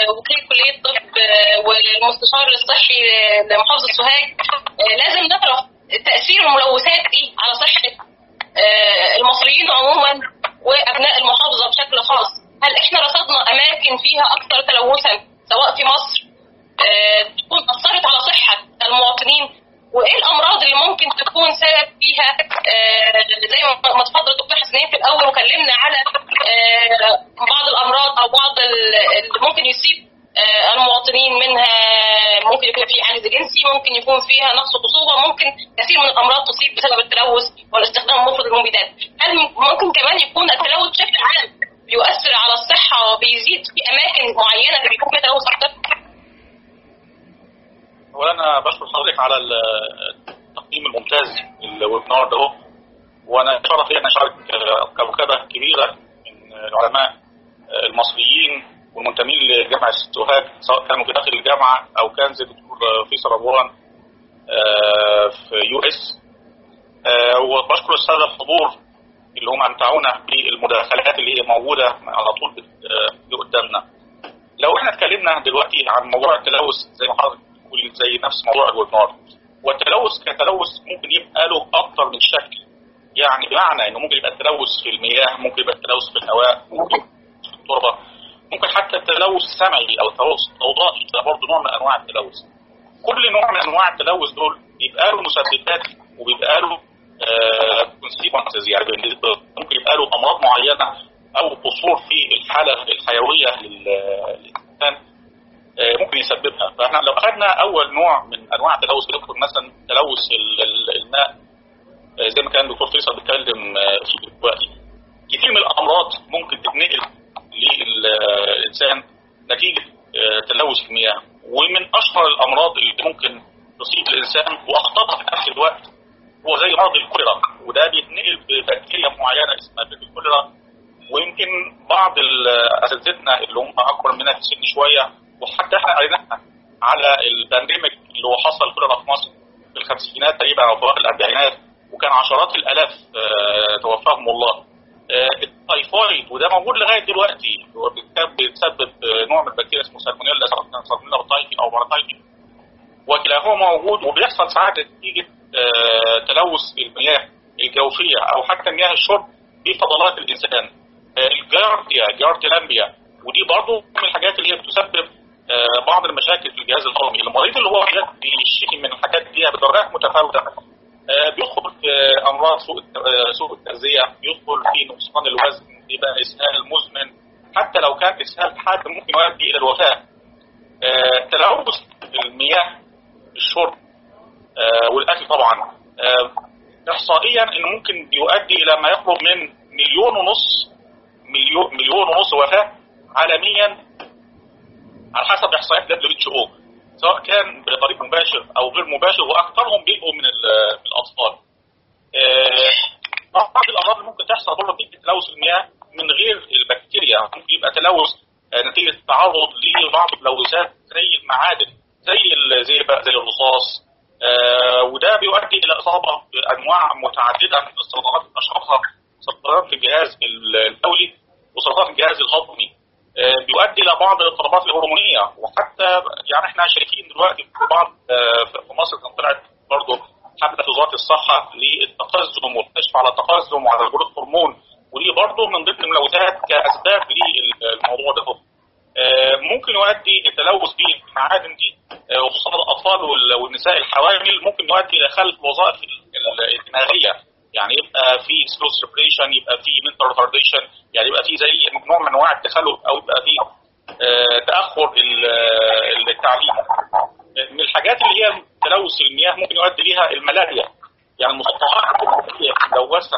وكيل كليه الطب والمستشار الصحي لمحافظه سوهاج لازم نعرف تاثير الملوثات دي على صحه المصريين عموما وابناء المحافظه بشكل خاص هل احنا رصدنا اماكن فيها اكثر تلوثا سواء في مصر تكون اثرت على صحه المواطنين وايه الامراض اللي ممكن تكون سبب فيها زي ما اتفضل الدكتور حسنين في الاول وكلمنا على بعض الامراض او بعض اللي ممكن يصيب المواطنين منها ممكن يكون في عجز جنسي ممكن يكون فيها نقص خصوبه ممكن كثير من الامراض تصيب بسبب التلوث والاستخدام المفرط للمبيدات هل ممكن كمان يكون التلوث بشكل عام بيؤثر على الصحه وبيزيد في اماكن معينه اللي بيكون فيها تلوث اكتر؟ اولا انا بشكر حضرتك على التقديم الممتاز للويبنار ده وانا شرف لي ان اشارك كوكبه كبيره من العلماء المصريين والمنتمين لجامعه سوهاج سواء كانوا في داخل الجامعه او كان زي الدكتور فيصل رضوان في يو اس وبشكر الساده الحضور اللي هم امتعونا بالمداخلات اللي هي موجوده على طول قدامنا. لو احنا اتكلمنا دلوقتي عن موضوع التلوث زي ما حضرتك بتقول زي نفس موضوع الويبنار والتلوث كتلوث ممكن يبقى له اكثر من شكل يعني بمعنى انه ممكن يبقى التلوث في المياه ممكن يبقى التلوث في الهواء ممكن في التربه ممكن حتى التلوث السمعي او التلوث الضوضائي ده برضه نوع من انواع التلوث كل نوع من انواع التلوث دول بيبقى له مسببات وبيبقى له كونسيكونسز يعني ممكن يبقى له امراض معينه او قصور في الحاله الحيويه للانسان ممكن يسببها فاحنا لو اخذنا اول نوع من انواع التلوث بنذكر مثلا تلوث الماء زي ما كان الدكتور فيصل بيتكلم فيه دلوقتي كتير من الامراض ممكن تتنقل للانسان نتيجه تلوث المياه ومن اشهر الامراض اللي ممكن تصيب الانسان واخطرها في نفس الوقت هو زي مرض الكوليرا وده بيتنقل ببكتيريا معينه اسمها الكوليرا ويمكن بعض اساتذتنا اللي هم اكبر مننا في السن شويه وحتى احنا قريناها على البانديميك اللي هو حصل كوليرا في مصر في الخمسينات تقريبا او في الاربعينات وكان عشرات الالاف توفاهم الله التايفويد وده موجود لغايه دلوقتي هو بيتسبب نوع من البكتيريا اسمه سالمونيلا سالمونيلا بطايفي او باراتايفي وكلاهما موجود وبيحصل ساعات نتيجه تلوث المياه الجوفيه او حتى مياه الشرب في فضلات الانسان الجارديا جارديلامبيا ودي برضه من الحاجات اللي هي بتسبب بعض المشاكل في الجهاز الهضمي المريض اللي هو بيشتكي من الحاجات دي بدرجات متفاوته بيدخل في امراض سوء سوء التغذيه بيدخل في نقصان الوزن يبقى اسهال مزمن حتى لو كان اسهال حاد ممكن يؤدي الى الوفاه تلوث المياه الشرب والاكل طبعا احصائيا انه ممكن يؤدي الى ما يقرب من مليون ونص مليون مليون ونص وفاه عالميا على حسب احصائيات دبليو اتش او سواء كان بطريق مباشر او غير مباشر واكثرهم بيبقوا من الاطفال. بعض الامراض اللي ممكن تحصل برضه نتيجه تلوث المياه من غير البكتيريا ممكن يبقى تلوث نتيجه التعرض لبعض الملوثات زي المعادن زي زي زي الرصاص وده بيؤدي الى اصابه بانواع متعدده من السرطانات اشهرها سرطانات في الجهاز البولي وسرطان الجهاز الهضمي بيؤدي الى بعض الاضطرابات الهرمونيه وحتى يعني احنا شايفين دلوقتي في بعض في مصر كان طلعت برضه حمله وزاره الصحه للتقزم والكشف على التقزم وعلى الجلوس هرمون ودي برضه من ضمن الملوثات كاسباب للموضوع ده ممكن يؤدي التلوث بالمعادن دي وخصوصا الاطفال والنساء الحوامل ممكن يؤدي الى خلل الوظائف الدماغيه يعني يبقى في سلو سيبريشن يبقى في منتال ريتارديشن يعني يبقى في زي نوع من انواع التخلف او يبقى في تاخر التعليم من الحاجات اللي هي تلوث المياه ممكن يؤدي ليها الملاريا يعني المستنقعات الملوثه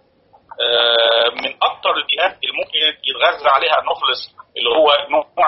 من اكثر البيئات اللي ممكن يتغذى عليها النفلس اللي هو نوع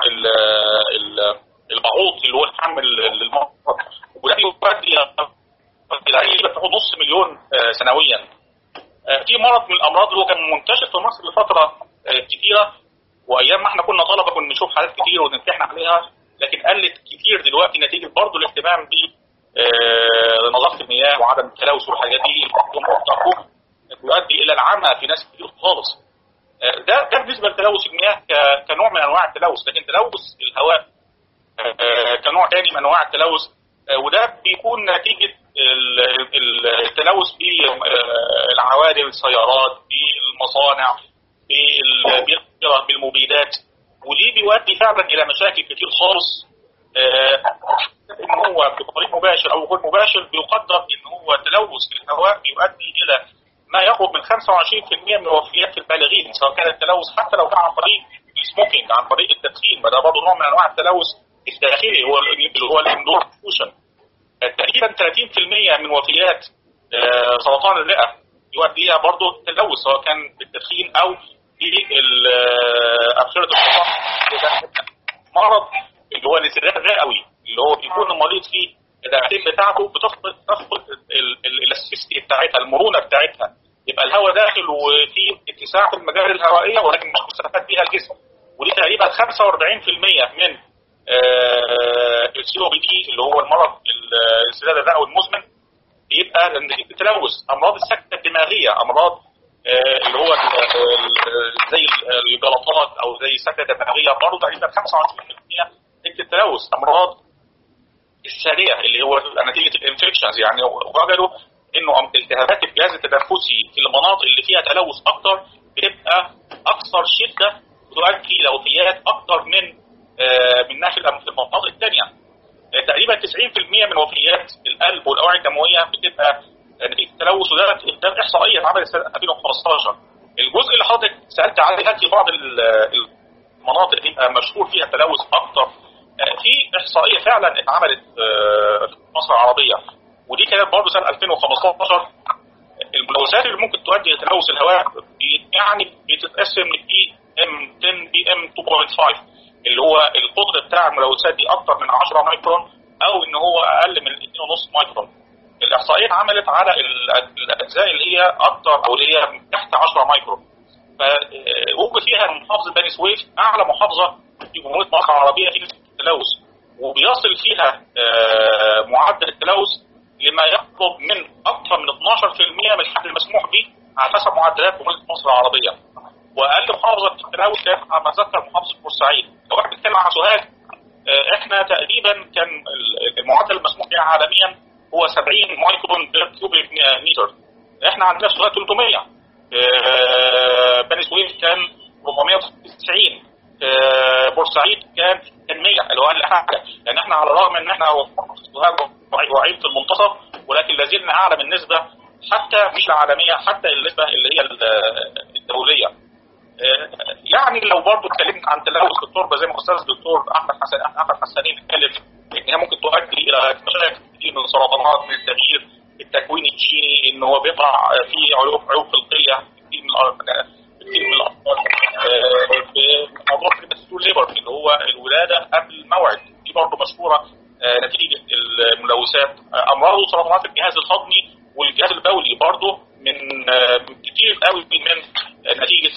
البعوض اللي هو الحمل للمرض وده يؤدي الى بتاخد نص مليون سنويا في مرض من الامراض اللي هو كان منتشر في مصر لفتره كثيره وايام ما احنا كنا طلبه كنا بنشوف حالات كتير ونمتحن عليها لكن قلت كتير دلوقتي نتيجه برضه الاهتمام ب نظافه المياه وعدم التلوث والحاجات دي يؤدي الى العمى في ناس كتير خالص ده ده بالنسبه لتلوث المياه كنوع من انواع التلوث لكن تلوث الهواء تاني من انواع التلوث وده بيكون نتيجه التلوث في العوادم السيارات في المصانع في بالمبيدات ودي بيؤدي فعلا الى مشاكل كتير خالص ان هو بطريق مباشر او غير مباشر بيقدر ان هو تلوث الهواء بيؤدي الى ما يقرب من 25% من وفيات البالغين سواء كان التلوث حتى لو كان عن طريق السموكينج عن طريق التدخين ما ده برضه نوع من انواع التلوث الداخلي هو اللي هو الاندور بولوشن تقريبا 30% من وفيات سرطان الرئه يؤدي الى برضه تلوث سواء كان بالتدخين او بأبخرة الحصان مرض اللي هو الانسداد الرئوي اللي هو بيكون المريض فيه الرئتين بتاعته بتفقد تفقد الالاستيستي بتاعتها المرونه بتاعتها يبقى الهواء داخل وفي اتساع في المجاري الهوائيه ولكن مش مستفاد بيها الجسم ودي تقريبا 45% من السي او بي دي اللي هو المرض الانسداد الرئوي المزمن بيبقى نتيجه التلوث امراض السكته الدماغيه امراض اللي هو زي الجلطات او زي السكته الدماغيه برضه تقريبا 25% نتيجه التلوث امراض السريع اللي هو نتيجه الانفكشنز يعني وجدوا انه التهابات الجهاز التنفسي في المناطق اللي فيها تلوث اكتر بتبقى اكثر شده وتؤدي الى وفيات اكثر من من ناحيه في المناطق الثانيه تقريبا 90% من وفيات القلب والاوعيه الدمويه بتبقى نتيجه التلوث وده ده احصائيه اتعملت سنه 2015 الجزء اللي حضرتك سالت عليه هل في بعض المناطق يبقى مشهور فيها تلوث اكتر في احصائيه فعلا اتعملت في مصر العربيه ودي كانت برضه سنه 2015 الملوثات اللي ممكن تؤدي الى تلوث الهواء يعني بتتقسم لبي ام 10 بي ام 2.5 اللي هو القدر بتاع الملوثات دي اكتر من 10 مايكرون او ان هو اقل من 2.5 مايكرون الاحصائيه اتعملت على الاجزاء اللي هي اكتر او اللي هي تحت 10 مايكرون فوجد فيها محافظه بني سويف اعلى محافظه في جمهوريه مصر العربيه في نسبه التلوث وبيصل فيها معدل التلوث لما يقرب من اكثر من 12% من الحد المسموح به على حسب معدلات جمهوريه مصر العربيه واقل محافظه في التلوث كانت على ما اتذكر محافظه بورسعيد لو احنا بنتكلم عن سوهاج احنا تقريبا كان المعدل المسموح به عالميا هو 70 مايكرون بير كيوبيك متر احنا عندنا في سوهاج 300 بني سويف كان 490 بورسعيد كان كان 100 اللي هو اقل حاجه يعني احنا على الرغم ان احنا سوهاج وعيد في المنتصف ولكن لازلنا اعلى من النسبه حتى مش العالميه حتى النسبه اللي هي الدوليه يعني لو برضه اتكلمنا عن تلوث التربه زي ما استاذ الدكتور احمد حسن احمد حسنين اتكلم ان هي ممكن تؤدي الى مشاكل كتير من السرطانات من التغيير التكوين الجيني ان هو بيطلع فيه عيوب عيوب خلقيه كتير من كتير من الاطفال موضوع الستول ليبر اللي هو الولاده قبل الموعد دي برضه مشهوره نتيجه الملوثات امراض وسرطانات الجهاز الهضمي والجهاز البولي برضه من كتير قوي من نتيجه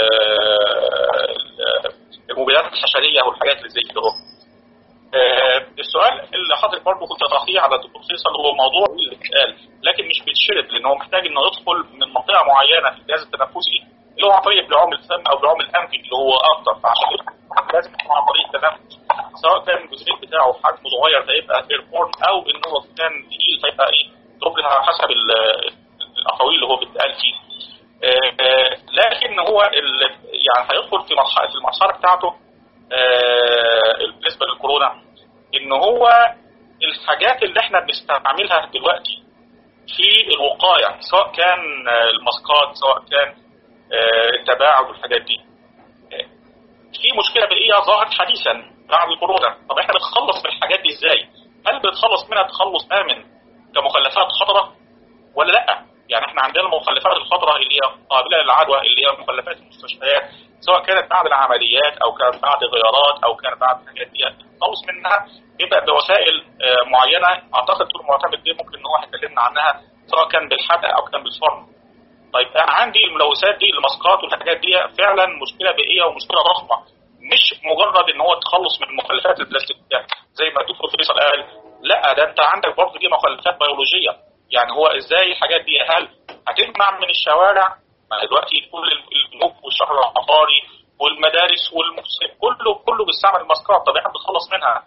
المبيدات الحشريه والحاجات اللي زي كده السؤال اللي حضرتك برضه كنت تطرحيه على الدكتور فيصل هو موضوع اللي اتقال لكن مش بيتشرب لان هو محتاج انه يدخل من منطقه معينه في الجهاز التنفسي اللي هو عن طريق بلعوم الفم او بلعوم الانفي اللي هو اكتر فعشان لازم يكون عن طريق التنفس سواء كان الجزيء بتاعه حجمه صغير فيبقى ايربورن او ان هو كان تقيل فيبقى ايه تربي على حسب الاقاويل اللي هو بيتقال فيه لكن هو يعني هيدخل في مرحله في المرحله بتاعته بالنسبه للكورونا ان هو الحاجات اللي احنا بنستعملها دلوقتي في الوقايه سواء كان الماسكات سواء كان التباعد والحاجات دي في مشكله بيئيه ظهرت حديثا بعد الكورونا طب احنا بنتخلص من الحاجات دي ازاي؟ هل بنتخلص منها تخلص امن كمخلفات خطره ولا لا؟ يعني احنا عندنا المخلفات الخطره اللي هي قابله للعدوى اللي هي مخلفات المستشفيات سواء كانت بعد العمليات او كانت بعد غيارات او كانت بعد الحاجات دي التخلص منها يبقى بوسائل معينه اعتقد دكتور معتمد دي ممكن ان هو هيكلمنا عنها سواء كان بالحرق او كان بالفرن. طيب انا عندي الملوثات دي الماسكات والحاجات دي فعلا مشكله بيئيه ومشكله ضخمه مش مجرد ان هو التخلص من المخلفات البلاستيكيه زي ما الدكتور فيصل قال لا ده انت عندك برضه دي مخلفات بيولوجيه يعني هو ازاي الحاجات دي هل هتجمع من الشوارع ما دلوقتي كل البنوك والشهر العقاري والمدارس والمكسب كله كله بيستعمل الماسكات طب احنا بنتخلص منها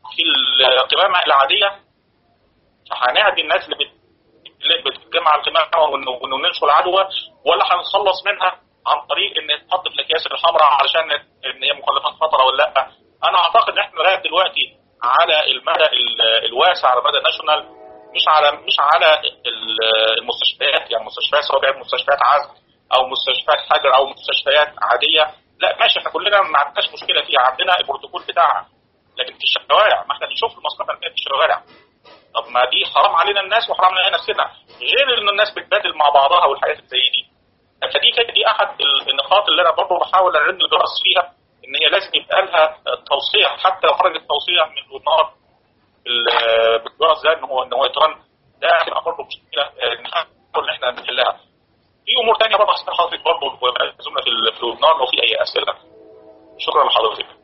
في القمامه العاديه فهنعدي الناس اللي بت- اللي بتجمع القمامه وإنه- وانه ننشر العدوى ولا هنتخلص منها عن طريق ان تحط في الاكياس الحمراء علشان ان هي مخلفات خطره ولا لا انا اعتقد ان احنا لغايه دلوقتي على المدى ال- الواسع على مدى ناشونال مش على مش على ال- المستشفيات يعني مستشفيات سواء كانت مستشفيات عزل او مستشفيات حجر او مستشفيات عاديه لا ماشي احنا كلنا ما عندناش مشكله فيها عندنا البروتوكول بتاعها لكن في الشوارع ما احنا بنشوف المصنفه في الشوارع طب ما دي حرام علينا الناس وحرام علينا نفسنا غير ان الناس بتبادل مع بعضها والحاجات اللي زي دي فدي كانت دي احد النقاط اللي انا برضه بحاول ارن الجرس فيها ان هي لازم يبقى لها توصيه حتى لو خرجت توصيه من النار بالجرس ده ان هو ان هو يترن ده هتبقى برضه مشكله آه، نحاول ان احنا نحلها. في امور ثانيه برضه هسال حضرتك برضه زملاء في ال- في النار لو في اي اسئله. شكرا لحضرتك.